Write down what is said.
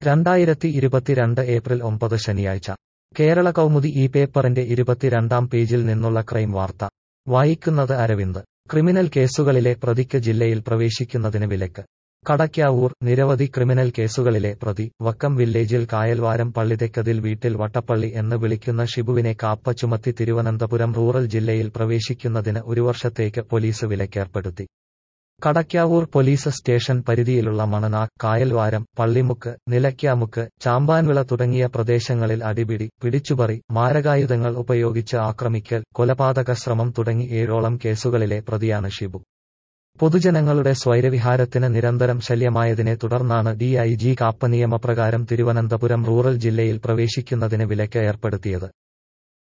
രണ്ടായിരത്തി ഇരുപത്തിരണ്ട് ഏപ്രിൽ ഒമ്പത് ശനിയാഴ്ച കേരള കൗമുദി ഈ പേപ്പറിന്റെ ഇരുപത്തിരണ്ടാം പേജിൽ നിന്നുള്ള ക്രൈം വാർത്ത വായിക്കുന്നത് അരവിന്ദ് ക്രിമിനൽ കേസുകളിലെ പ്രതിക്ക് ജില്ലയിൽ പ്രവേശിക്കുന്നതിന് വിലക്ക് കടയ്ക്കാവൂർ നിരവധി ക്രിമിനൽ കേസുകളിലെ പ്രതി വക്കം വില്ലേജിൽ കായൽവാരം പള്ളിതെക്കതിൽ വീട്ടിൽ വട്ടപ്പള്ളി എന്ന് വിളിക്കുന്ന ഷിബുവിനെ കാപ്പ ചുമത്തി തിരുവനന്തപുരം റൂറൽ ജില്ലയിൽ പ്രവേശിക്കുന്നതിന് ഒരു വർഷത്തേക്ക് പോലീസ് വിലക്കേർപ്പെടുത്തി കടയ്ക്കാവൂർ പോലീസ് സ്റ്റേഷൻ പരിധിയിലുള്ള മണനാ കായൽവാരം പള്ളിമുക്ക് നിലയ്ക്കാമുക്ക് ചാമ്പാൻവിള തുടങ്ങിയ പ്രദേശങ്ങളിൽ അടിപിടി പിടിച്ചുപറി മാരകായുധങ്ങൾ ഉപയോഗിച്ച് ആക്രമിക്കൽ കൊലപാതക ശ്രമം തുടങ്ങി ഏഴോളം കേസുകളിലെ പ്രതിയാണ് ഷിബു പൊതുജനങ്ങളുടെ സ്വൈരവിഹാരത്തിന് നിരന്തരം ശല്യമായതിനെ തുടർന്നാണ് ഡിഐജി കാപ്പ നിയമപ്രകാരം തിരുവനന്തപുരം റൂറൽ ജില്ലയിൽ പ്രവേശിക്കുന്നതിന് വിലക്ക് ഏർപ്പെടുത്തിയത്